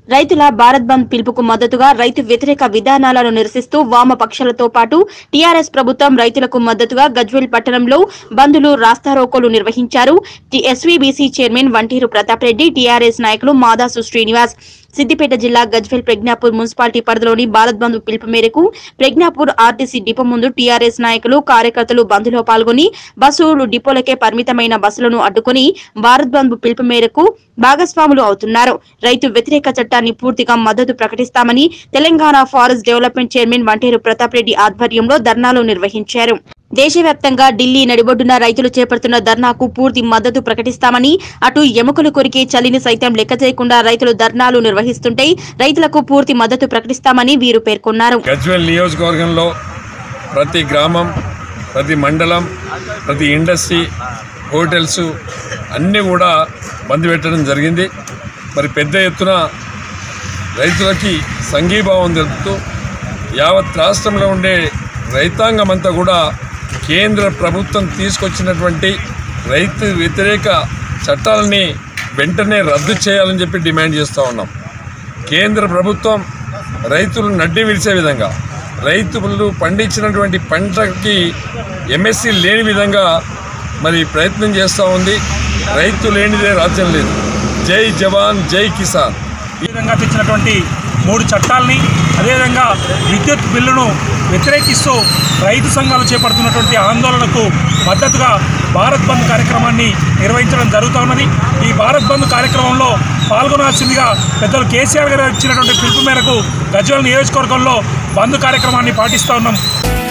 రైతుల భారత్ బంద్ పిలుపుకు మద్దతుగా రైతు వ్యతిరేక విధానాలను నిరసిస్తూ వామపక్షాలతో పాటు టీఆర్ఎస్ ప్రభుత్వం రైతులకు మద్దతుగా గజ్వేల్ పట్టణంలో బంధులు రాస్తారోకోలు నిర్వహించారు SVBC chairman Vanteru Pratap Reddy TRS నాయకులు మాదాసు శ్రీనివాస్ సిద్దిపేట జిల్లా గజ్వేల్ ప్రజ్ఞాపూర్ మున్సిపాలిటీ పరిధిలోని భారత్ బంద్ పిలుపు మేరకు ప్రజ్ఞాపూర్ ఆర్టీసీ డిపో ముందు టీఆర్ఎస్ నాయకులు కార్యకర్తలు బంద్లో పాల్గొని బస్సులు డిపోలకే పరిమితమైన బస్సులను అడ్డుకుని భారత్ బంద్ పిలుపు మేరకు భాగస్వాములు అవుతున్నారు రైతు వ్యతిరేక చట్టాన్ని పూర్తిగా మద్దతు ప్రకటిస్తామని Telangana forest development chairman Vanteru Pratap Reddy ఆధ్వర్యంలో ధర్నాలు నిర్వహించారు దేశవ్యాప్తంగా ఢిల్లీ నడిబొడ్డున రైతులు చేపడుతున్న ధర్నాకు పూర్తి మద్దతు ప్రకటిస్తామని అటు ఎముకలు కొరికే చలిని సైతం లెక్క చేయకుండా రైతులు ధర్నాలు నిర్వహిస్తుంటే రైతులకు పూర్తి మద్దతు ప్రకటిస్తామని వీరు పేర్కొన్నారు గజ్వేల్ నియోజకవర్గంలో ప్రతి గ్రామం ప్రతి మండలం ప్రతి ఇండస్ట్రీ హోటల్స్ అన్నీ కూడా బంద్ పెట్టడం జరిగింది మరి పెద్ద ఎత్తున రైతులకి సంఘీభావం తెలుపుతూ యావత్ రాష్ట్రంలో ఉండే రైతాంగం అంతా కూడా కేంద్ర ప్రభుత్వం తీసుకొచ్చినటువంటి రైతు వ్యతిరేక చట్టాలని వెంటనే రద్దు చేయాలని చెప్పి డిమాండ్ చేస్తూ ఉన్నాం కేంద్ర ప్రభుత్వం రైతులు నడ్డి విరిచే విధంగా రైతులు పండించినటువంటి పంటకి ఎంఎస్సి లేని విధంగా మరి ప్రయత్నం చేస్తూ ఉంది రైతు లేనిదే రాజ్యం లేదు జై జవాన్ జై కిసాన్ ఈ విధంగా తెచ్చినటువంటి మూడు చట్టాలని అదేవిధంగా విద్యుత్ బిల్లును వ్యతిరేకిస్తూ రైతు సంఘాలు చేపడుతున్నటువంటి ఆందోళనకు మద్దతుగా భారత్ బంద్ కార్యక్రమాన్ని నిర్వహించడం జరుగుతూ ఉన్నది ఈ భారత్ బంద్ కార్యక్రమంలో పాల్గొనాల్సిందిగా పెద్దలు కేసీఆర్ గారు ఇచ్చినటువంటి పిలుపు మేరకు గజ్వేల్ నియోజకవర్గంలో బంద్ కార్యక్రమాన్ని పాటిస్తూ ఉన్నాం